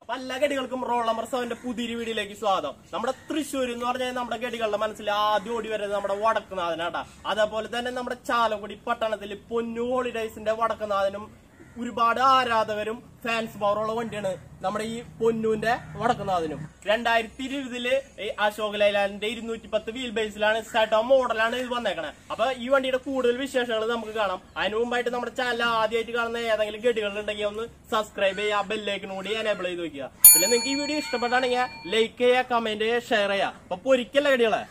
അപ്പൊ എല്ലാ ഗഡികൾക്കും roll number സെവന്റെ പുതിയൊരു വീഡിയോയിലേക്ക് സ്വാഗതം നമ്മുടെ തൃശ്ശൂർ എന്ന് പറഞ്ഞാൽ നമ്മുടെ ഗഡികളുടെ മനസ്സിൽ ആദ്യം ഓടി വരുന്നത് നമ്മുടെ വടക്കുനാഥനാട്ടാ അതേപോലെ തന്നെ നമ്മുടെ ചാലക്കുടി പട്ടണത്തിൽ പൊന്നു ഹോളിഡേയ്സിന്റെ വടക്കുനാഥനും ഒരുപാട് ആരാധകരും ഫാൻസ് പവറുള്ള വണ്ടിയാണ് നമ്മുടെ ഈ പൊന്നൂന്റെ വടക്കുന്നാഥനും രണ്ടായിരത്തി ഇരുപതില് ഈ അശോക് ലൈലാൻഡിന്റെ ഇരുന്നൂറ്റി പത്ത് വീൽ ബേസിലാണ് സെട്ടോ മോഡലാണ് ഇത് വന്നേക്കണേ അപ്പൊ ഈ വണ്ടിയുടെ കൂടുതൽ വിശേഷങ്ങൾ നമുക്ക് കാണാം അതിനു മുമ്പായിട്ട് നമ്മുടെ ചാനൽ ആദ്യമായിട്ട് കാണുന്ന ഏതെങ്കിലും ഗഡികൾ ഉണ്ടെങ്കിൽ ഒന്ന് സബ്സ്ക്രൈബ് ചെയ്യുക ബെല്ലേക്കിനും കൂടി എനേബിൾ ചെയ്ത് വെക്കുക പിന്നെ നിങ്ങൾക്ക് ഈ വീഡിയോ ഇഷ്ടപ്പെട്ടാണെങ്കിൽ ലൈക്ക് ചെയ്യുക കമന്റ് ചെയ്യുക ഷെയർ ചെയ്യുക അപ്പൊ പൊരിക്കല്ല ഗഡികളെ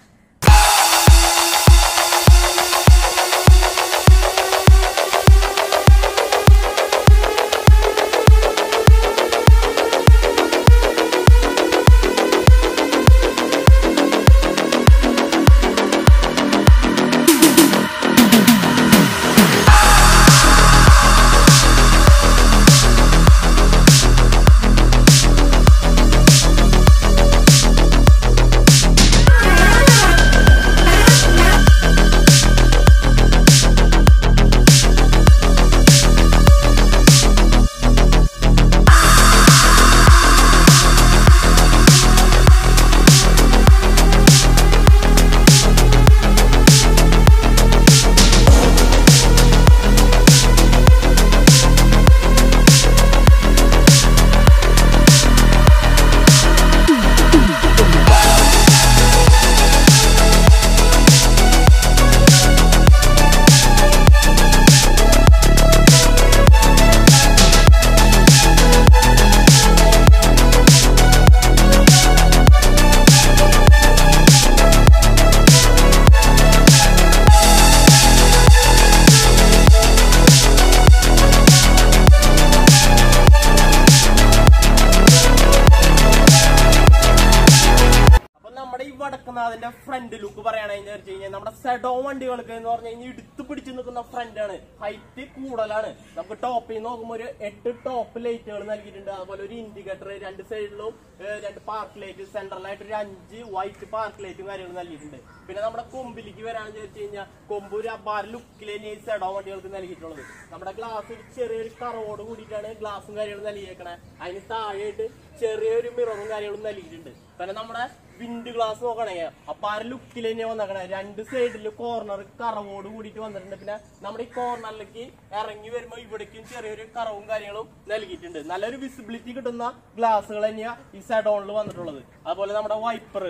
അപ്പൊ നമ്മുടെ ഈ വടക്കുന്നാഥിന്റെ ഫ്രണ്ട് ലുക്ക് പറയുകയാണെന്ന് വെച്ച് കഴിഞ്ഞാൽ നമ്മുടെ സെഡോ വണ്ടികൾക്ക് എന്ന് പറഞ്ഞു കഴിഞ്ഞാൽ എടുത്തു പിടിച്ചു നിൽക്കുന്ന ഫ്രണ്ട് ആണ് ഹൈറ്റ് കൂടുതലാണ് നമുക്ക് ടോപ്പിൽ നിന്ന് നോക്കുമ്പോൾ ഒരു എട്ട് ടോപ്പ് ലൈറ്റുകൾ നൽകിയിട്ടുണ്ട് അതുപോലെ ഒരു ഇൻഡിക്കേറ്റർ രണ്ട് സൈഡിലും ഏഹ്, രണ്ട് പാർക്ക് ലൈറ്റ് സെൻട്രലായിട്ട് ഒരു അഞ്ച് വൈറ്റ് പാർക്ക് ലൈറ്റും കാര്യങ്ങളും നൽകിയിട്ടുണ്ട് പിന്നെ നമ്മുടെ കൊമ്പിലേക്ക് വരാണെന്ന് വെച്ച് കഴിഞ്ഞാൽ കൊമ്പ് ഒരു അപാര ലുക്കിൽ തന്നെ ഈ സെഡോ വണ്ടികൾക്ക് നൽകിയിട്ടുള്ളത് നമ്മുടെ ഗ്ലാസ് ഒരു ചെറിയൊരു കറവോട് കൂടിയിട്ടാണ് ഗ്ലാസും കാര്യങ്ങളും നൽകിയേക്കണേ അതിന് താഴെയായിട്ട് ചെറിയൊരു മിററും കാര്യങ്ങളും നൽകിയിട്ടുണ്ട് പിന്നെ നമ്മുടെ വിൻഡ് ഗ്ലാസ് നോക്കണെങ്കിൽ അപ്പൊ ആ ലുക്കിൽ തന്നെ വന്നേക്കണേ രണ്ട് സൈഡിൽ കോർണർ കറവോട് കൂടിയിട്ട് വന്നിട്ടുണ്ട് പിന്നെ നമ്മുടെ ഈ കോർണറിലേക്ക് ഇറങ്ങി വരുമ്പോൾ ഇവിടേക്കും ചെറിയൊരു കറവും കാര്യങ്ങളും നൽകിയിട്ടുണ്ട് നല്ലൊരു വിസിബിലിറ്റി കിട്ടുന്ന ഗ്ലാസ്സുകൾ തന്നെയാണ് ഈ സെഡോണിൽ വന്നിട്ടുള്ളത് അതുപോലെ നമ്മുടെ വൈപ്പർ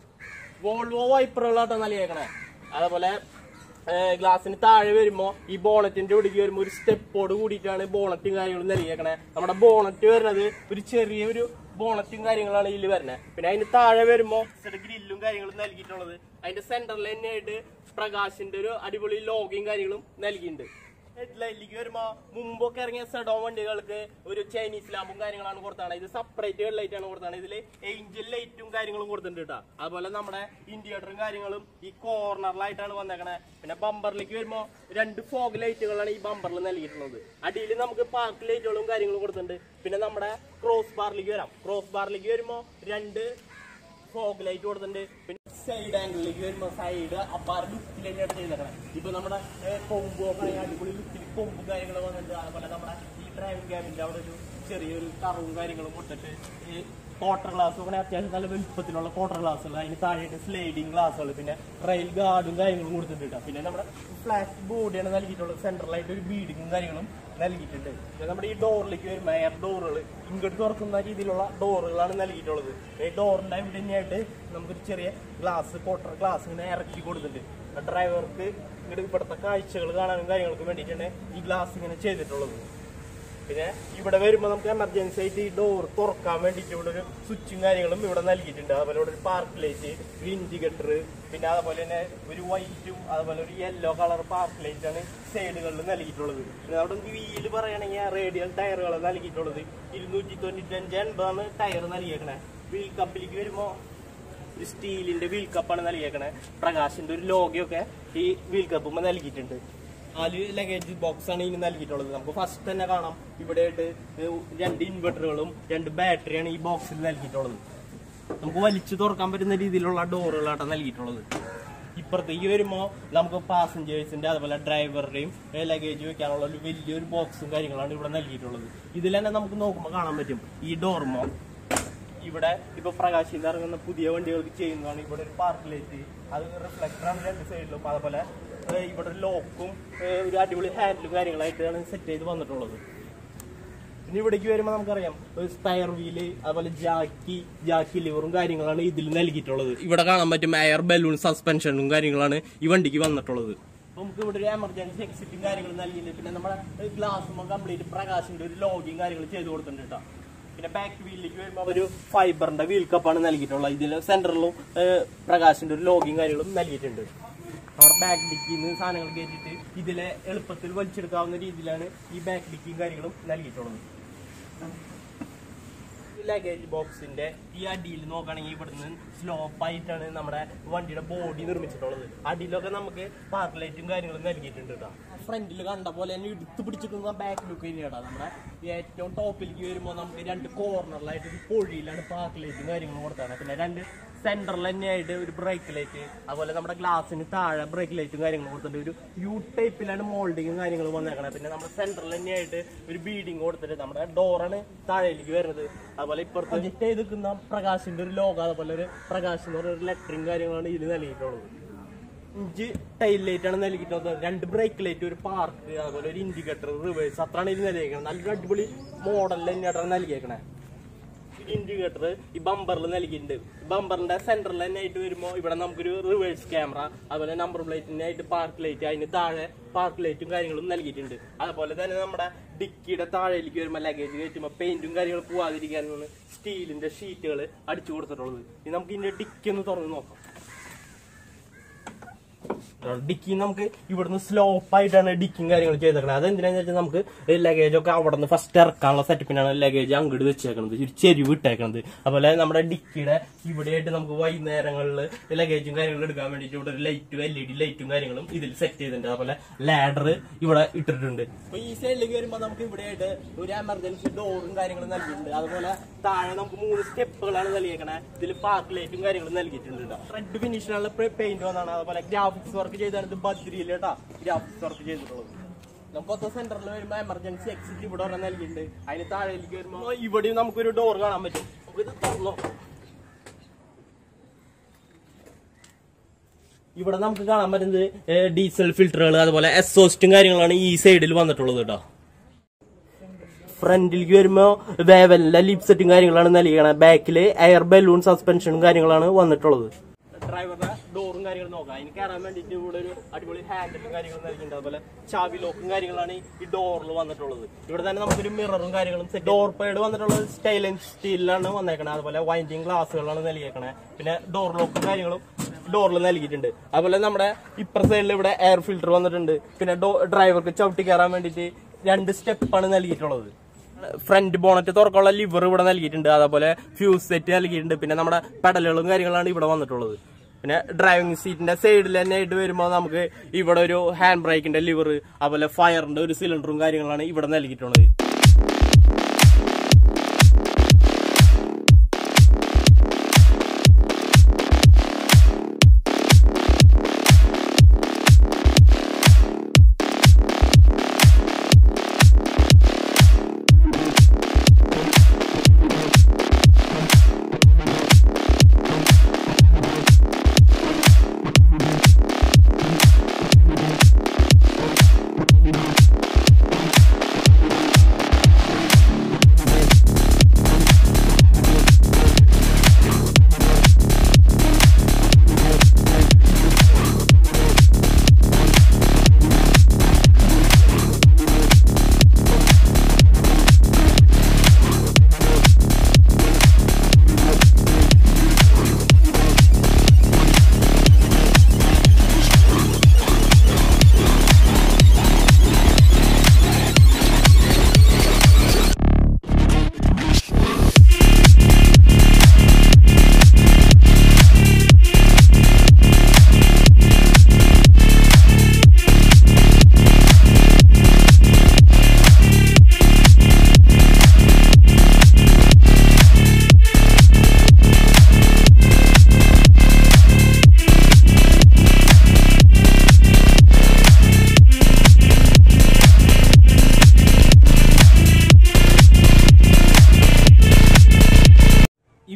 വോൾവോ വൈപ്പറുകളാട്ടോ നൽകിയേക്കണേ അതേപോലെ ഗ്ലാസിന് താഴെ വരുമ്പോ ഈ ബോണറ്റിന്റെ ഒടുക്കി വരുമ്പോ ഒരു സ്റ്റെപ്പോട് കൂടിയിട്ടാണ് ബോണറ്റും കാര്യങ്ങളും നൽകിയേക്കണേ നമ്മുടെ ബോണറ്റ് വരുന്നത് ഒരു ചെറിയൊരു ബോണറ്റും കാര്യങ്ങളാണ് ഇതിൽ വരുന്നത് പിന്നെ അതിന് താഴെ വരുമ്പോ ഗ്രില്ലും കാര്യങ്ങളും നൽകിയിട്ടുള്ളത് അതിന്റെ സെന്ററിൽ തന്നെയായിട്ട് പ്രകാശിന്റെ ഒരു അടിപൊളി ലോഗയും കാര്യങ്ങളും നൽകിയിട്ടുണ്ട് ഹെഡ്ലൈറ്റിലേക്ക് വരുമ്പോ മുമ്പൊക്കെ ഇറങ്ങിയ സെഡോ വണ്ടികൾക്ക് ഒരു ചൈനീസ് ലാമ്പും കാര്യങ്ങളാണ് കൊടുത്താണ് ഇത് സെപ്പറേറ്റ് ഹെഡ്ലൈറ്റ് ആണ് കൊടുത്താണ് ഇതിൽ ഏഞ്ചൽ ലൈറ്റും കാര്യങ്ങളും കൊടുത്തിട്ടുണ്ട് കേട്ടോ അതുപോലെ നമ്മുടെ ഇൻഡിക്കേറ്ററും കാര്യങ്ങളും ഈ കോർണറിലായിട്ടാണ് വന്നേക്കണേ പിന്നെ ബമ്പറിലേക്ക് വരുമ്പോ രണ്ട് ഫോഗ് ലൈറ്റുകളാണ് ഈ ബമ്പറിൽ നൽകിയിട്ടുള്ളത് അടിയിൽ നമുക്ക് പാർക്ക് ലൈറ്റുകളും കാര്യങ്ങളും കൊടുത്തിട്ടുണ്ട് പിന്നെ നമ്മുടെ ക്രോസ് ബാറിലേക്ക് വരാം ക്രോസ് ബാറിലേക്ക് വരുമ്പോ രണ്ട് ഫോഗ് ലൈറ്റ് കൊടുത്തിട്ടുണ്ട് പിന്നെ സൈഡ് ആംഗിളിലേക്ക് വരുമ്പോ സൈഡ് അപ്പാർ ലുക്കിൽ തന്നെയാണ് ചെയ്തേക്കണം ഇപ്പൊ നമ്മുടെ ഏഹ്, കൊമ്പ് ഒക്കെ അടിപൊളി ലുക്കിൽ കൊമ്പും കാര്യങ്ങളും വന്നിട്ടുണ്ട് അതുപോലെ നമ്മുടെ ഈ ഡ്രൈവിംഗ് ക്യാബിന്റെ അവിടെ ഒരു ചെറിയൊരു കറവും കാര്യങ്ങളും കൊടുത്തിട്ട് ഈ ക്വാർട്ടർ ഗ്ലാസ് അങ്ങനെ അത്യാവശ്യം നല്ല വലുപ്പത്തിലുള്ള ക്വാർട്ടർ ഗ്ലാസ്സുകൾ അതിന് താഴെയായിട്ട് സ്ലൈഡിങ് ഗ്ലാസ്സുകൾ പിന്നെ റെയിൽ ഗാർഡും കാര്യങ്ങളും കൊടുത്തിട്ടുണ്ട് ട്ടോ. പിന്നെ നമ്മുടെ ഫ്ലാറ്റ് ബോഡിയാണ് നൽകിയിട്ടുള്ളത് സെൻട്രലായിട്ട് ഒരു ബീഡിങ്ങും കാര്യങ്ങളും നൽകിയിട്ടുണ്ട് പിന്നെ നമ്മുടെ ഈ ഡോറിലേക്ക് വരുമ്പോൾ എയർ ഡോറുകൾ ഇങ്ങോട്ട് തുറക്കുന്ന രീതിയിലുള്ള ഡോറുകളാണ് നൽകിയിട്ടുള്ളത് ഈ ഡോറിന്റെ ഇവിടെ തന്നെയായിട്ട് നമുക്കൊരു ചെറിയ ഗ്ലാസ് ക്വാർട്ടർ ഗ്ലാസ് ഇങ്ങനെ ഇറക്കി കൊടുത്തിട്ടുണ്ട് ഡ്രൈവർക്ക് ഇങ്ങോട്ട് ഇവിടുത്തെ കാഴ്ചകൾ കാണാനും കാര്യങ്ങൾക്കും വേണ്ടിയിട്ടാണ് ഈ ഗ്ലാസ് ഇങ്ങനെ ചെയ്തിട്ടുള്ളത് പിന്നെ ഇവിടെ വരുമ്പോൾ നമുക്ക് എമർജൻസി ആയിട്ട് ഈ ഡോർ തുറക്കാൻ വേണ്ടിയിട്ട് ഇവിടെ ഒരു സ്വിച്ചും കാര്യങ്ങളും ഇവിടെ നൽകിയിട്ടുണ്ട് അതുപോലെ ഇവിടെ ഒരു പാർക്ക് ലൈറ്റ് ഒരു ഇൻഡിക്കേറ്റർ പിന്നെ അതുപോലെ തന്നെ ഒരു വൈറ്റും അതുപോലെ ഒരു യെല്ലോ കളർ പാർക്ക് ലൈറ്റ് ആണ് സൈഡുകളിൽ നൽകിയിട്ടുള്ളത് പിന്നെ അവിടെ വീല് പറയുകയാണെങ്കിൽ റേഡിയൽ ടയറുകൾ നൽകിയിട്ടുള്ളത് ഇരുന്നൂറ്റി തൊണ്ണൂറ്റഞ്ച് എൺപതാണ് ടയർ നൽകിയേക്കണേ വീൽ കപ്പിലേക്ക് വരുമ്പോൾ ഒരു സ്റ്റീലിന്റെ വീൽ കപ്പാണ് നൽകിയേക്കണേ പ്രകാശിന്റെ ഒരു ലോഗയൊക്കെ ഈ വീൽ കപ്പുമ്പോൾ നൽകിയിട്ടുണ്ട് നാല് ലഗേജ് ബോക്സ് ആണ് ഇനി നൽകിയിട്ടുള്ളത് നമുക്ക് ഫസ്റ്റ് തന്നെ കാണാം ഇവിടെ ആയിട്ട് രണ്ട് ഇൻവെർട്ടറുകളും രണ്ട് ബാറ്ററിയാണ് ഈ ബോക്സിൽ നൽകിയിട്ടുള്ളത് നമുക്ക് വലിച്ചു തുറക്കാൻ പറ്റുന്ന രീതിയിലുള്ള ഡോറുകളാണ് നൽകിയിട്ടുള്ളത് ഇപ്പുറത്തേക്ക് വരുമ്പോൾ നമുക്ക് പാസഞ്ചേഴ്സിന്റെ അതുപോലെ ഡ്രൈവറുടെയും ലഗേജ് വെക്കാനുള്ള ഒരു വലിയൊരു ബോക്സും കാര്യങ്ങളാണ് ഇവിടെ നൽകിയിട്ടുള്ളത് ഇതിൽ തന്നെ നമുക്ക് നോക്കുമ്പോൾ കാണാൻ പറ്റും ഈ ഡോർമോ ഇവിടെ ഇപ്പൊ പ്രകാശിന്ന് ഇറങ്ങുന്ന പുതിയ വണ്ടികൾക്ക് ചെയ്യുന്നതാണ് ഇവിടെ ഒരു പാർക്ക് ലൈറ്റ് അത് റിഫ്ലക്ടറാണ് രണ്ട് സൈഡിലും അപ്പൊ അതുപോലെ ഏഹ് ഇവിടെ ഒരു ലോക്കും ഏഹ് ഒരു അടിപൊളി ഹാൻഡിലും കാര്യങ്ങളായിട്ടാണ് സെറ്റ് ചെയ്ത് വന്നിട്ടുള്ളത് പിന്നെ ഇവിടേക്ക് വരുമ്പോൾ നമുക്കറിയാം ഒരു സ്പയർ വീല് അതുപോലെ ജാക്കി ജാക്കി ലിവറും കാര്യങ്ങളാണ് ഇതിൽ നൽകിയിട്ടുള്ളത് ഇവിടെ കാണാൻ പറ്റും എയർ ബലൂൺ സസ്പെൻഷനും കാര്യങ്ങളാണ് ഈ വണ്ടിക്ക് വന്നിട്ടുള്ളത് അപ്പൊ നമുക്ക് ഇവിടെ ഒരു എമർജൻസി എക്സിറ്റും കാര്യങ്ങളും നൽകിയിട്ടുണ്ട് പിന്നെ നമ്മുടെ ഗ്ലാസ് കംപ്ലീറ്റ് പ്രകാശിന്റെ ഒരു ലോഗിങ് കാര്യങ്ങൾ ചെയ്ത് കൊടുത്തിട്ടുണ്ട് കേട്ടോ പിന്നെ ബാക്ക് വീലിലേക്ക് വരുമ്പോൾ ഒരു ഫൈബറിന്റെ വീൽ കപ്പാണ് നൽകിയിട്ടുള്ളത് ഇതിൽ സെന്ററിലും പ്രകാശിന്റെ ഒരു ലോഗിങ് കാര്യങ്ങളും നൽകിയിട്ടുണ്ട് അവിടെ ബാക്ക് ഡിക്കിൽ നിന്ന് സാധനങ്ങൾ കയറ്റിയിട്ട് ഇതിലെ എളുപ്പത്തിൽ വലിച്ചെടുക്കാവുന്ന രീതിയിലാണ് ഈ ബാക്ക് ഡിക്കും കാര്യങ്ങളും നൽകിയിട്ടുള്ളത് ലഗേജ് ബോക്സിന്റെ ഈ അടിയിൽ നോക്കുകയാണെങ്കിൽ ഇവിടുന്ന് സ്ലോപ്പ് ആയിട്ടാണ് നമ്മുടെ വണ്ടിയുടെ ബോഡി നിർമ്മിച്ചിട്ടുള്ളത് അടിയിലൊക്കെ നമുക്ക് പാർക്ക് ലൈറ്റും കാര്യങ്ങളും നൽകിയിട്ടുണ്ട് കേട്ടോ ഫ്രണ്ടിൽ കണ്ട പോലെ തന്നെ എടുത്ത് പിടിച്ചിരിക്കുന്ന ബാക്ക് ലുക്ക് തന്നെയാണ് നമ്മുടെ ഏറ്റവും ടോപ്പിലേക്ക് വരുമ്പോൾ നമുക്ക് രണ്ട് കോർണറിലായിട്ട് ഒരു പൊഴിയിലാണ് പാർക്ക് ലൈറ്റും കാര്യങ്ങളും കൊടുത്താണ് പിന്നെ രണ്ട് സെന്ററിൽ തന്നെയായിട്ട് ഒരു ബ്രേക്ക് ലൈറ്റ് അതുപോലെ നമ്മുടെ ഗ്ലാസ്സിന് താഴെ ബ്രേക്ക് ലൈറ്റും കാര്യങ്ങളും കൊടുത്തിട്ടുണ്ട് ഒരു യു ടൈപ്പിലാണ് മോൾഡിങ്ങും കാര്യങ്ങളും വന്നേക്കണത് പിന്നെ നമ്മുടെ സെന്ററിൽ തന്നെയായിട്ട് ഒരു ബീഡിങ് കൊടുത്തിട്ട് നമ്മുടെ ഡോറാണ് താഴേക്ക് വരുന്നത് അതുപോലെ ഇപ്പുറത്ത് പ്രൊജക്ട് ചെയ്ത് നിൽക്കുന്ന പ്രകാശിന്റെ ഒരു ലോഗോ അതുപോലെ ഒരു പ്രകാശ് എന്ന് പറയുന്ന ഒരു ലെറ്ററിങ് കാര്യങ്ങളാണ് ഇതിൽ നൽകിയിട്ടുള്ളത് അഞ്ച് ടൈൽ ലൈറ്റ് ആണ് നൽകിയിട്ടുള്ളത് രണ്ട് ബ്രേക്ക് ലൈറ്റ് ഒരു പാർക്ക് അതുപോലെ ഒരു ഇൻഡിക്കേറ്റർ റിവേഴ്സ് അത്രയാണ് ഇത് നൽകിയേക്കുന്നത് നല്ലൊരു അടിപൊളി മോഡൽ തന്നെയായിട്ടാണ് നൽകിയേക്കണേ ഇൻഡിക്കേറ്റർ ഈ ബമ്പറിൽ നൽകിയിട്ടുണ്ട് ബമ്പറിന്റെ സെന്ററിൽ തന്നെ ആയിട്ട് വരുമ്പോൾ ഇവിടെ നമുക്കൊരു റിവേഴ്സ് ക്യാമറ അതുപോലെ നമ്പർ പ്ലേറ്റിനായിട്ട് പാർക്ക് ലൈറ്റ് അതിന് താഴെ പാർക്ക് ലൈറ്റും കാര്യങ്ങളും നൽകിയിട്ടുണ്ട് അതുപോലെ തന്നെ നമ്മുടെ ഡിക്കിയുടെ താഴേക്ക് വരുമ്പോൾ ലഗേജ് കയറ്റുമ്പോൾ പെയിന്റും കാര്യങ്ങളും പോവാതിരിക്കാനാണ് സ്റ്റീലിന്റെ ഷീറ്റുകൾ അടിച്ചു കൊടുത്തിട്ടുള്ളത് ഇനി നമുക്ക് ഇതിന്റെ ഡിക്കി ഒന്ന് തുറന്ന് നോക്കാം ഡിക്കി നമുക്ക് ഇവിടുന്ന് സ്ലോപ്പ് ആയിട്ടാണ് ഡിക്കും കാര്യങ്ങൾ ചെയ്തേക്കുന്നത് അതെന്തിനാന്ന് വെച്ചാൽ നമുക്ക് ലഗേജ് ഒക്കെ അവിടെ നിന്ന് ഫസ്റ്റ് ഇറക്കാനുള്ള സെറ്റപ്പിനാണ് ലഗേജ് അങ്ങോട്ട് വെച്ചേക്കുന്നത് ഒരു ചെരിവ് ഇട്ടേക്കുന്നത് അതുപോലെ നമ്മുടെ ഡിക്കിയുടെ ഇവിടെയായിട്ട് നമുക്ക് വൈകുന്നേരങ്ങളിൽ ലഗേജും കാര്യങ്ങളും എടുക്കാൻ വേണ്ടിയിട്ട് ഇവിടെ ഒരു ലൈറ്റും എൽ ഇ ഡി ലൈറ്റും കാര്യങ്ങളും ഇതിൽ സെറ്റ് ചെയ്തിട്ടുണ്ട് അതുപോലെ ലാഡർ ഇവിടെ ഇട്ടിട്ടുണ്ട് അപ്പൊ ഈ സൈഡിലേക്ക് വരുമ്പോൾ നമുക്ക് ഇവിടെയായിട്ട് ഒരു എമർജൻസി ഡോറും കാര്യങ്ങളും നൽകിയിട്ടുണ്ട് അതുപോലെ താഴെ നമുക്ക് മൂന്ന് സ്റ്റെപ്പുകളാണ് നൽകിയേക്കണേ ഇതിൽ പാർക്ക് ലൈറ്റും കാര്യങ്ങളും നൽകിയിട്ടുണ്ട് റെഡ് ഫിനിഷിനുള്ള പെയിന്റ് വന്നാണ് അതുപോലെ ഗ്രാഫിക്സ് വർക്ക് ചെയ്താണ് ഇത് ബദ്രിയിൽ കേട്ടോ ഗ്രാഫിക്സ് വർക്ക് ചെയ്തിട്ടുള്ളത് നമുക്ക് സെന്ററിൽ വരുമ്പോൾ എമർജൻസി എക്സിറ്റ് ഇവിടെ ഒരെണ്ണം നൽകിയിട്ടുണ്ട് അതിന് താഴേക്ക് വരുമ്പോൾ ഇവിടെയും നമുക്കൊരു ഡോർ കാണാൻ പറ്റും നമുക്ക് ഇത് തുറന്നോ ഇവിടെ നമുക്ക് കാണാൻ പറ്റുന്നത് ഡീസൽ ഫിൽറ്ററുകൾ അതുപോലെ എക്സോസ്റ്റും കാര്യങ്ങളാണ് ഈ സൈഡിൽ വന്നിട്ടുള്ളത് കേട്ടോ ഫ്രണ്ടിലേക്ക് വരുമ്പോ വേവലിന്റെ ലിപ് സെറ്റും കാര്യങ്ങളാണ് നൽകിയത് ബാക്കില് എയർ ബലൂൺ സസ്പെൻഷനും കാര്യങ്ങളാണ് വന്നിട്ടുള്ളത് ഡ്രൈവറുടെ ഡോറും കാര്യങ്ങളും നോക്കാം അതിന് കയറാൻ വേണ്ടിയിട്ട് ഇവിടെ ഒരു അടിപൊളി ഹാൻഡിലും കാര്യങ്ങളും നൽകിയിട്ടുണ്ട് അതുപോലെ ചാവി ലോക്കും കാര്യങ്ങളാണ് ഈ ഡോറിൽ വന്നിട്ടുള്ളത് ഇവിടെ തന്നെ നമുക്കൊരു മിററും കാര്യങ്ങളും ഡോർ പേഡ് വന്നിട്ടുള്ളത് സ്റ്റൈലൻസ് സ്റ്റീലിലാണ് വന്നേക്കണത് അതുപോലെ വൈൻഡിങ് ഗ്ലാസ്സുകളാണ് നൽകിയേക്കണേ പിന്നെ ഡോർ ലോക്കും കാര്യങ്ങളും ഡോറിൽ നൽകിയിട്ടുണ്ട് അതുപോലെ നമ്മുടെ ഇപ്പുറ സൈഡിൽ ഇവിടെ എയർ ഫിൽറ്റർ വന്നിട്ടുണ്ട് പിന്നെ ഡ്രൈവർക്ക് ചവിട്ടി കയറാൻ വേണ്ടിയിട്ട് രണ്ട് സ്റ്റെപ്പാണ് നൽകിയിട്ടുള്ളത് ഫ്രണ്ട് ബോണറ്റ് തുറക്കാനുള്ള ലിവർ ഇവിടെ നൽകിയിട്ടുണ്ട് അതേപോലെ ഫ്യൂസ് സെറ്റ് നൽകിയിട്ടുണ്ട് പിന്നെ നമ്മുടെ പെഡലുകളും കാര്യങ്ങളാണ് ഇവിടെ വന്നിട്ടുള്ളത് പിന്നെ ഡ്രൈവിംഗ് സീറ്റിന്റെ സൈഡിൽ തന്നെ ആയിട്ട് വരുമ്പോൾ നമുക്ക് ഇവിടെ ഒരു ഹാൻഡ് ബ്രേക്കിന്റെ ലിവർ അതുപോലെ ഫയറിന്റെ ഒരു സിലിണ്ടറും കാര്യങ്ങളാണ് ഇവിടെ നൽകിയിട്ടുള്ളത്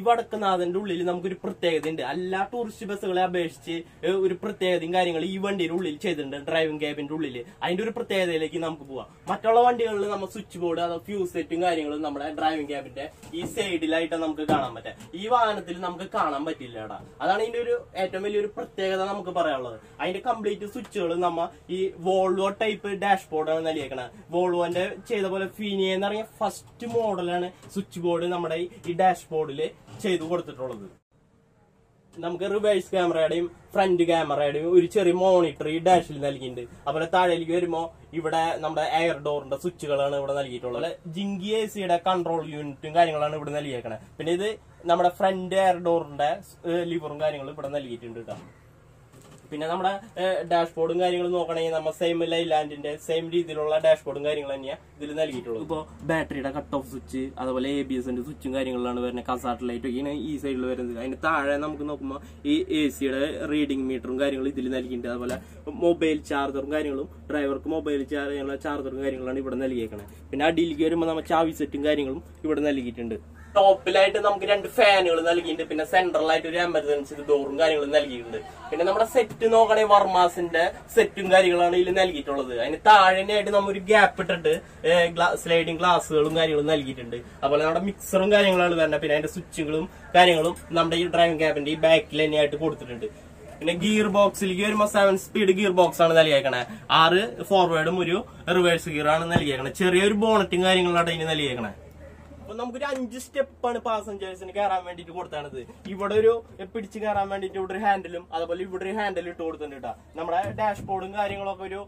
വടക്കുന്നാഥന്റെ ഉള്ളിൽ നമുക്കൊരു പ്രത്യേകത ഉണ്ട് എല്ലാ ടൂറിസ്റ്റ് ബസ്സുകളെ അപേക്ഷിച്ച് ഏഹ്, ഒരു പ്രത്യേകതയും കാര്യങ്ങളും ഈ വണ്ടിയുടെ ഉള്ളിൽ ചെയ്തിട്ടുണ്ട് ഡ്രൈവിംഗ് ക്യാബിന്റെ ഉള്ളിൽ അതിന്റെ ഒരു പ്രത്യേകതയിലേക്ക് നമുക്ക് പോവാം മറ്റുള്ള വണ്ടികളിൽ നമ്മൾ സ്വിച്ച് ബോർഡ് അതോ ഫ്യൂസ് സെറ്റും കാര്യങ്ങളും നമ്മുടെ ഡ്രൈവിംഗ് ക്യാബിന്റെ ഈ സൈഡിലായിട്ട് നമുക്ക് കാണാൻ പറ്റുക ഈ വാഹനത്തിൽ നമുക്ക് കാണാൻ പറ്റില്ല ഏടാ അതാണ് ഇതിന്റെ ഒരു ഏറ്റവും വലിയൊരു പ്രത്യേകത നമുക്ക് പറയാനുള്ളത് അതിന്റെ കംപ്ലീറ്റ് സ്വിച്ചുകൾ നമ്മ ഈ വോൾവോ ടൈപ്പ് ഡാഷ്ബോർഡാണ് നൽകിയേക്കണത് വോൾവോന്റെ ചെയ്ത പോലെ ഫീനിയ എന്ന് പറഞ്ഞ ഫസ്റ്റ് മോഡലാണ് സ്വിച്ച് ബോർഡ് നമ്മുടെ ഈ ഡാഷ്ബോർഡിൽ ചെയ്തു കൊടുത്തിട്ടുള്ളത് നമുക്ക് റിവേഴ്സ് ക്യാമറയുടെയും ഫ്രണ്ട് ക്യാമറയുടെയും ഒരു ചെറിയ മോണിറ്റർ ഈ ഡാഷിൽ നൽകിയിട്ടുണ്ട് അതുപോലെ താഴേക്ക് വരുമ്പോ ഇവിടെ നമ്മുടെ എയർ ഡോറിന്റെ സ്വിച്ചുകളാണ് ഇവിടെ നൽകിയിട്ടുള്ളത് ജിങ്കി എ സിയുടെ കൺട്രോൾ യൂണിറ്റും കാര്യങ്ങളാണ് ഇവിടെ നൽകിയേക്കണത് പിന്നെ ഇത് നമ്മുടെ ഫ്രണ്ട് എയർ ഡോറിന്റെ ലിവറും കാര്യങ്ങളും ഇവിടെ നൽകിയിട്ടുണ്ട് കേട്ടോ പിന്നെ നമ്മുടെ ഡാഷ്ബോർഡും കാര്യങ്ങളും നോക്കണമെങ്കിൽ നമ്മൾ സെയിം ലൈലാൻഡിന്റെ സെയിം രീതിയിലുള്ള ഡാഷ്ബോർഡും കാര്യങ്ങളും തന്നെയാണ് ഇതിൽ നൽകിയിട്ടുള്ളത് ഇപ്പോൾ ബാറ്ററിയുടെ കട്ട് ഓഫ് സ്വിച്ച് അതുപോലെ എ ബി എസിന്റെ സ്വിച്ചും കാര്യങ്ങളിലാണ് വരുന്നത് കസാട്ട് ലൈറ്റ് ഒക്കെയാണ് ഈ സൈഡിൽ വരുന്നത് അതിന് താഴെ നമുക്ക് നോക്കുമ്പോൾ ഈ എ സിയുടെ റീഡിംഗ് മീറ്ററും കാര്യങ്ങളും ഇതിൽ നൽകിയിട്ടുണ്ട് അതുപോലെ മൊബൈൽ ചാർജറും കാര്യങ്ങളും ഡ്രൈവർക്ക് മൊബൈൽ ചാർജ് ചെയ്യാനുള്ള ചാർജറും കാര്യങ്ങളാണ് ഇവിടെ നൽകിയേക്കണത് പിന്നെ അടിയിലേക്ക് വരുമ്പോൾ നമ്മൾ ചാവി സെറ്റും കാര്യങ്ങളും ഇവിടെ നൽകിയിട്ടുണ്ട് ടോപ്പിലായിട്ട് നമുക്ക് രണ്ട് ഫാനുകൾ നൽകിയിട്ടുണ്ട് പിന്നെ സെൻട്രലായിട്ട് ഒരു എമർജൻസി ഡോറും കാര്യങ്ങളും നൽകിയിട്ടുണ്ട് പിന്നെ നമ്മുടെ സെറ്റ് നോക്കണേ വർമാസിന്റെ സെറ്റും കാര്യങ്ങളാണ് ഇതിൽ നൽകിയിട്ടുള്ളത് അതിന് താഴെയായിട്ട് നമ്മൾ ഒരു ഗ്യാപ്പ് ഇട്ടിട്ട് സ്ലൈഡിങ് ഗ്ലാസുകളും കാര്യങ്ങളും നൽകിയിട്ടുണ്ട് അതുപോലെ നമ്മുടെ മിക്സറും കാര്യങ്ങളാണ് വരുന്നത് പിന്നെ അതിന്റെ സ്വിച്ചുകളും കാര്യങ്ങളും നമ്മുടെ ഈ ഡ്രൈവിംഗ് ക്യാബിന്റെ ഈ ബാക്കിൽ തന്നെയായിട്ട് കൊടുത്തിട്ടുണ്ട് പിന്നെ ഗിയർ ബോക്സിലേക്ക് വരുമ്പോൾ സെവൻ സ്പീഡ് ഗിയർ ബോക്സ് ആണ് നൽകിയേക്കണേ ആറ് ഫോർവേഡും ഒരു റിവേഴ്സ് ഗിയർ ആണ് നൽകിയേക്കണേ ചെറിയൊരു ബോണറ്റും കാര്യങ്ങളാണ് ഇതിന് നൽകിയേക്കണേ അപ്പൊ നമുക്കൊരു അഞ്ച് സ്റ്റെപ്പാണ് പാസഞ്ചേഴ്സിന് കയറാൻ വേണ്ടിട്ട് കൊടുത്താണത് ഇവിടെ ഒരു പിടിച്ച് കയറാൻ വേണ്ടിട്ട് ഇവിടെ ഒരു ഹാൻഡിലും അതുപോലെ ഇവിടെ ഒരു ഹാൻഡിൽ ഇട്ട് കൊടുത്തിട്ടുണ്ട് കേട്ടോ നമ്മുടെ ഡാഷ്ബോർഡും കാര്യങ്ങളൊക്കെ ഒരു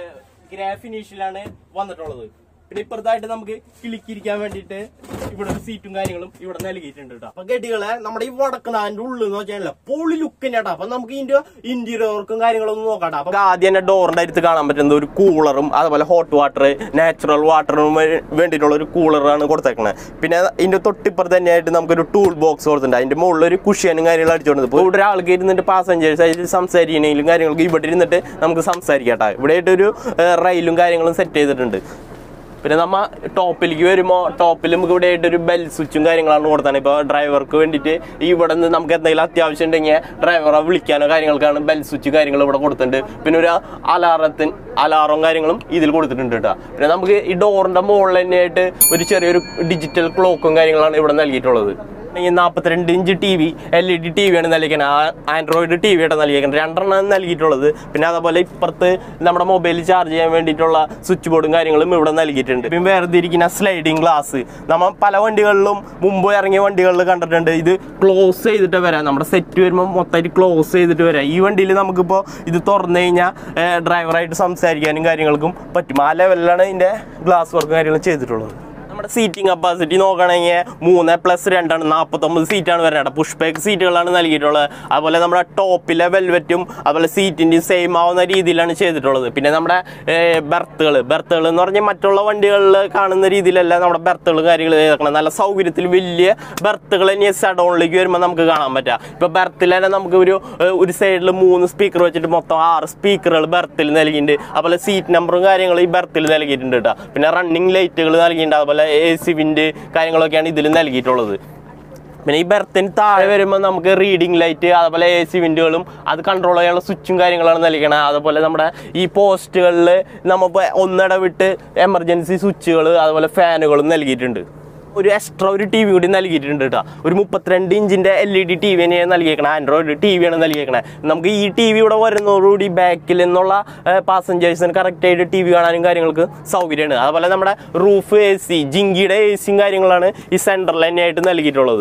ഗ്രേ ഫിനിഷിലാണ് വന്നിട്ടുള്ളത് പിന്നെ ഇപ്പുറത്തായിട്ട് നമുക്ക് കിളിക്കിരിക്കാൻ വേണ്ടിയിട്ട് ഇവിടെ ഒരു സീറ്റും കാര്യങ്ങളും ഇവിടെ നൽകിയിട്ടുണ്ട് കേട്ടോ അപ്പൊ ഗഡികളെ നമ്മുടെ ഈ വടക്കനാന്റെ ഉള്ളിൽ എന്ന് വെച്ചാൽ പൊളി ലുക്ക് കേട്ടോ അപ്പൊ നമുക്ക് ഇതിന്റെ ഇന്റീരിയർ വർക്കും കാര്യങ്ങളൊന്നും നോക്കാം അപ്പൊ ആദ്യം തന്നെ ഡോറിന്റെ അടുത്ത് കാണാൻ പറ്റുന്നത് ഒരു കൂളറും അതുപോലെ ഹോട്ട് വാട്ടർ നാച്ചുറൽ വാട്ടറിനും വേണ്ടിയിട്ടുള്ള ഒരു കൂളറാണ് കൊടുത്തേക്കണത് പിന്നെ ഇതിന്റെ തൊട്ടിപ്പുറത്ത് തന്നെയായിട്ട് നമുക്കൊരു ടൂൾ ബോക്സ് കൊടുത്തിട്ടുണ്ട് അതിന്റെ മുകളിൽ ഒരു കുഷ്യനും കാര്യങ്ങളും അടിച്ചുകൊണ്ട് ഇപ്പോൾ ഇവിടെ ഒരാൾക്ക് ഇരുന്നിട്ട് പാസഞ്ചേഴ്സ് ആയിട്ട് സംസാരിക്കണമെങ്കിലും കാര്യങ്ങൾക്ക് ഇവിടെ ഇരുന്നിട്ട് നമുക്ക് സംസാരിക്കാം കേട്ടോ ഇവിടെ ആയിട്ട് ഒരു റെയിലും കാര്യങ്ങളും സെറ്റ് ചെയ്തിട്ടുണ്ട് പിന്നെ നമ്മ ടോപ്പിലേക്ക് വരുമ്പോൾ ടോപ്പിൽ നമുക്ക് ഇവിടെ ആയിട്ട് ഒരു ബെൽ സ്വിച്ചും കാര്യങ്ങളാണ് കൊടുത്താണ് ഇപ്പോൾ ഡ്രൈവർക്ക് വേണ്ടിയിട്ട് ഇവിടെ നിന്ന് നമുക്ക് എന്തെങ്കിലും അത്യാവശ്യം ഉണ്ടെങ്കിൽ ഡ്രൈവറെ വിളിക്കാനോ കാര്യങ്ങൾക്കാണ് ബെൽ സ്വിച്ച് കാര്യങ്ങൾ ഇവിടെ കൊടുത്തിട്ടുണ്ട് പിന്നെ ഒരു അലാറത്തിന് അലാറും കാര്യങ്ങളും ഇതിൽ കൊടുത്തിട്ടുണ്ട് കേട്ടോ പിന്നെ നമുക്ക് ഈ ഡോറിന്റെ മുകളിൽ തന്നെയായിട്ട് ഒരു ചെറിയൊരു ഡിജിറ്റൽ ക്ലോക്കും കാര്യങ്ങളാണ് ഇവിടെ നൽകിയിട്ടുള്ളത് ഈ നാൽപ്പത്തിരണ്ട് inch T V L E D T വിയാണ് നൽകിയിരിക്കുന്നത് ആൻഡ്രോയിഡ് ടി വി ആയിട്ട് നൽകിയിരിക്കുന്നത് രണ്ടെണ്ണം നൽകിയിട്ടുള്ളത് പിന്നെ അതുപോലെ ഇപ്പുറത്ത് നമ്മുടെ മൊബൈൽ ചാർജ് ചെയ്യാൻ വേണ്ടിയിട്ടുള്ള സ്വിച്ച് ബോർഡും കാര്യങ്ങളും ഇവിടെ നൽകിയിട്ടുണ്ട് പിന്നെ വേറെ ഇരിക്കുന്ന സ്ലൈഡിങ് ഗ്ലാസ് നമ്മൾ പല വണ്ടികളിലും മുമ്പ് ഇറങ്ങിയ വണ്ടികളിൽ കണ്ടിട്ടുണ്ട് ഇത് ക്ലോസ് ചെയ്തിട്ട് വരാം നമ്മുടെ സെറ്റ് വരുമ്പോൾ മൊത്തമായിട്ട് ക്ലോസ് ചെയ്തിട്ട് വരാം ഈ വണ്ടിയിൽ നമുക്കിപ്പോൾ ഇത് തുറന്നു കഴിഞ്ഞാൽ ഡ്രൈവറായിട്ട് സംസാരിക്കാനും കാര്യങ്ങൾക്കും പറ്റും ആ ലെവലിലാണ് ഇതിൻ്റെ ഗ്ലാസ് വർക്കും കാര്യങ്ങളും ചെയ്തിട്ടുള്ളത് നമ്മുടെ സീറ്റിംഗ് കപ്പാസിറ്റി നോക്കുകയാണെങ്കിൽ മൂന്ന് പ്ലസ് രണ്ടാണ് നാൽപ്പത്തൊമ്പത് സീറ്റാണ് വരുന്നത് പുഷ് ബാക്ക് സീറ്റുകളാണ് നൽകിയിട്ടുള്ളത് അതുപോലെ നമ്മുടെ ടോപ്പിലെ വെൽവെറ്റും അതുപോലെ സീറ്റിൻ്റെയും സെയിം ആവുന്ന രീതിയിലാണ് ചെയ്തിട്ടുള്ളത് പിന്നെ നമ്മുടെ ബെർത്തുകൾ ബെർത്തുകൾ എന്ന് പറഞ്ഞാൽ മറ്റുള്ള വണ്ടികളിൽ കാണുന്ന രീതിയിലല്ല നമ്മുടെ ബെർത്തുകൾ കാര്യങ്ങൾ ചെയ്തേക്കണം നല്ല സൗകര്യത്തിൽ വലിയ ബെർത്തുകൾ തന്നെ സഡോണിലേക്ക് വരുമ്പോൾ നമുക്ക് കാണാൻ പറ്റുക ഇപ്പോൾ ബെർത്തിൽ തന്നെ നമുക്ക് ഒരു ഏഹ്, ഒരു സൈഡിൽ മൂന്ന് സ്പീക്കർ വെച്ചിട്ട് മൊത്തം ആറ് സ്പീക്കറുകൾ ബെർത്തിൽ നൽകിയിട്ടുണ്ട് അതുപോലെ സീറ്റ് നമ്പറും കാര്യങ്ങളും ഈ ബെർത്തിൽ നൽകിയിട്ടുണ്ട് കേട്ടോ പിന്നെ റണ്ണിങ് ലൈറ്റുകൾ നൽകിയിട്ടുണ്ട് അതുപോലെ എ സി വിൻഡ് കാര്യങ്ങളൊക്കെയാണ് ഇതിൽ നൽകിയിട്ടുള്ളത് പിന്നെ ഈ ബെർത്തിന് താഴെ വരുമ്പോൾ നമുക്ക് റീഡിംഗ് ലൈറ്റ് അതുപോലെ എ സി വിൻഡുകളും അത് കൺട്രോൾ ചെയ്യാനുള്ള സ്വിച്ചും കാര്യങ്ങളാണ് നൽകണത് അതുപോലെ നമ്മുടെ ഈ പോസ്റ്റുകളിൽ നമ്മളിപ്പോൾ ഒന്നിടവിട്ട് എമർജൻസി സ്വിച്ചുകൾ അതുപോലെ ഫാനുകളും നൽകിയിട്ടുണ്ട് ഒരു എക്സ്ട്രാ ഒരു ടി വി കൂടി നൽകിയിട്ടുണ്ട് കേട്ടോ ഒരു മുപ്പത്തിരണ്ട് ഇഞ്ചിന്റെ L E D T V തന്നെയാണ് നൽകിയേക്കണത് ആൻഡ്രോയിഡ് ടി വി ആണ് നൽകിയേക്കണത് നമുക്ക് ഈ ടി വി ഇവിടെ വരുന്നതോടുകൂടി ബാക്കിൽ നിന്നുള്ള പാസഞ്ചേഴ്സിന് കറക്റ്റ് ആയിട്ട് ടി വി കാണാനും കാര്യങ്ങൾക്ക് സൗകര്യമാണ് അതുപോലെ നമ്മുടെ റൂഫ് എ സി ജിങ്കിയുടെ എ സിയും കാര്യങ്ങളാണ് ഈ സെൻറ്ററിൽ തന്നെയായിട്ട് നൽകിയിട്ടുള്ളത്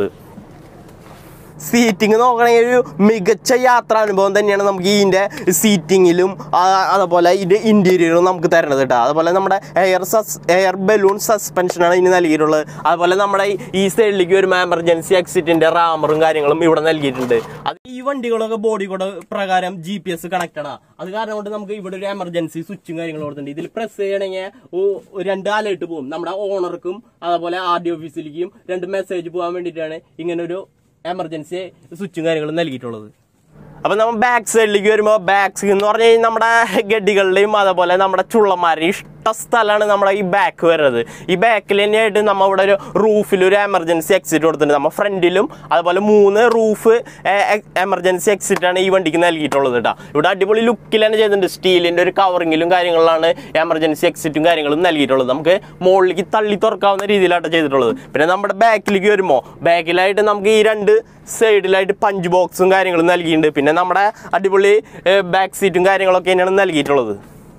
സീറ്റിംഗ് നോക്കണമെങ്കിൽ ഒരു മികച്ച യാത്രാനുഭവം തന്നെയാണ് നമുക്ക് ഇതിൻ്റെ സീറ്റിങ്ങിലും അതുപോലെ ഇതിൻ്റെ ഇൻറ്റീരിയറും നമുക്ക് തരുന്നത് കേട്ടോ അതുപോലെ നമ്മുടെ എയർ സസ് എയർ ബലൂൺ സസ്പെൻഷനാണ് ഇനി നൽകിയിട്ടുള്ളത് അതുപോലെ നമ്മുടെ ഈ- ഈ സൈഡിലേക്ക് വരുമ്പോൾ എമർജൻസി എക്സിറ്റിൻ്റെ റാമറും കാര്യങ്ങളും ഇവിടെ നൽകിയിട്ടുണ്ട് അത് ഈ വണ്ടികളൊക്കെ ബോഡി കോഡ് പ്രകാരം ജി പി എസ് കണക്റ്റഡ് ആണ് അത് കാരണം കൊണ്ട് നമുക്ക് ഇവിടെ ഒരു എമർജൻസി സ്വിച്ചും കാര്യങ്ങളും കൊടുത്തിട്ടുണ്ട് ഇതിൽ പ്രസ് ചെയ്യണമെങ്കിൽ ഓ- രണ്ട് അലേർട്ട് പോകും നമ്മുടെ ഓണർക്കും അതുപോലെ ആർ ഡി ഓഫീസിലേക്കും രണ്ട് മെസ്സേജ് പോകാൻ വേണ്ടിയിട്ടാണ് ഇങ്ങനെ ഒരു എമർജൻസി സ്വിച്ചും കാര്യങ്ങളും നൽകിയിട്ടുള്ളത് അപ്പൊ നമ്മൾ ബാക്ക് സൈഡിലേക്ക് വരുമ്പോൾ ബാക്ക് എന്ന് പറഞ്ഞു കഴിഞ്ഞാൽ നമ്മുടെ ഗഡികളുടെയും അതുപോലെ നമ്മുടെ ചുള്ളന്മാരുടെയും ഇഷ്ടം ഒറ്റ സ്ഥലമാണ് നമ്മുടെ ഈ ബാക്ക് വരുന്നത് ഈ ബാക്കിൽ തന്നെയായിട്ട് നമ്മൾ ഇവിടെ ഒരു റൂഫിൽ ഒരു എമർജൻസി എക്സിറ്റ് കൊടുത്തിട്ടുണ്ട് നമ്മൾ ഫ്രണ്ടിലും അതുപോലെ മൂന്ന് റൂഫ് എമർജൻസി എക്സിറ്റ് ആണ് ഈ വണ്ടിക്ക് നൽകിയിട്ടുള്ളത് കേട്ടോ ഇവിടെ അടിപൊളി ലുക്കിൽ തന്നെ ചെയ്തിട്ടുണ്ട് സ്റ്റീലിന്റെ ഒരു കവറിങ്ങിലും കാര്യങ്ങളിലാണ് എമർജൻസി എക്സിറ്റും കാര്യങ്ങളും നൽകിയിട്ടുള്ളത് നമുക്ക് മുകളിലേക്ക് തള്ളി തുറക്കാവുന്ന രീതിയിലാണ് ചെയ്തിട്ടുള്ളത് പിന്നെ നമ്മുടെ ബാക്കിലേക്ക് വരുമ്പോൾ ബാക്കിലായിട്ട് നമുക്ക് ഈ രണ്ട് സൈഡിലായിട്ട് പഞ്ച് ബോക്സും കാര്യങ്ങളും നൽകിയിട്ടുണ്ട് പിന്നെ നമ്മുടെ അടിപൊളി ബാക്ക് സീറ്റും കാര്യങ്ങളൊക്കെ തന്നെയാണ് നൽകിയിട്ടുള്ളത്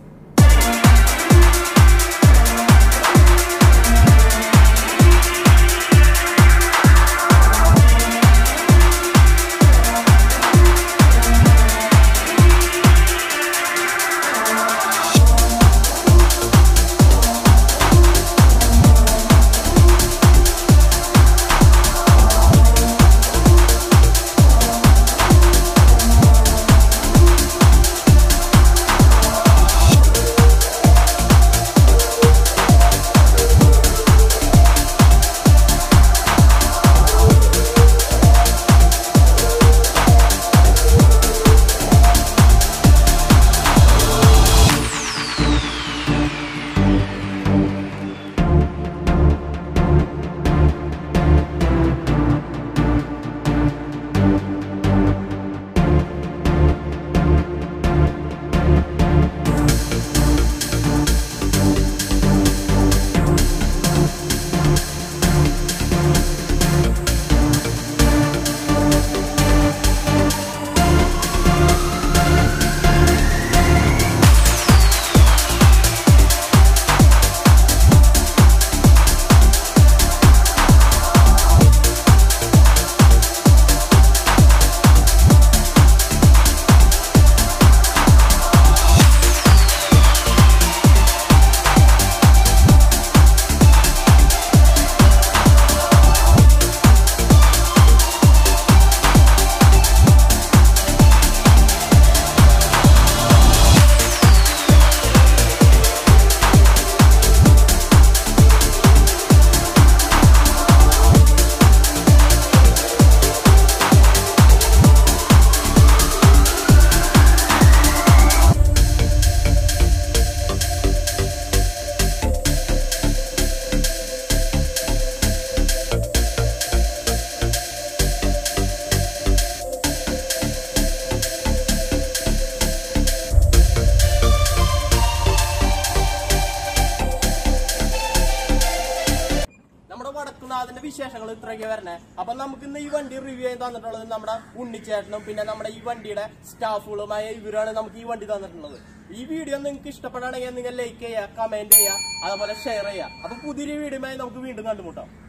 നമ്മുടെ വടക്കുന്നാഥിന്റെ വിശേഷങ്ങൾ ഇത്രയൊക്കെ വരണേ അപ്പൊ നമുക്ക് ഇന്ന് ഈ വണ്ടി റിവ്യൂ ചെയ്ത് തന്നിട്ടുള്ളത് നമ്മുടെ ഉണ്ണിച്ചേട്ടനും പിന്നെ നമ്മുടെ ഈ വണ്ടിയുടെ സ്റ്റാഫുകളുമായ ഇവരാണ് നമുക്ക് ഈ വണ്ടി തന്നിട്ടുള്ളത് ഈ വീഡിയോ നിങ്ങൾക്ക് ഇഷ്ടപ്പെടുകയാണെങ്കിൽ നിങ്ങൾ ലൈക്ക് ചെയ്യുക കമന്റ് ചെയ്യുക അതുപോലെ ഷെയർ ചെയ്യുക അപ്പൊ പുതിയൊരു വീഡിയോയുമായി നമുക്ക് വീണ്ടും കണ്ടുമുട്ടാം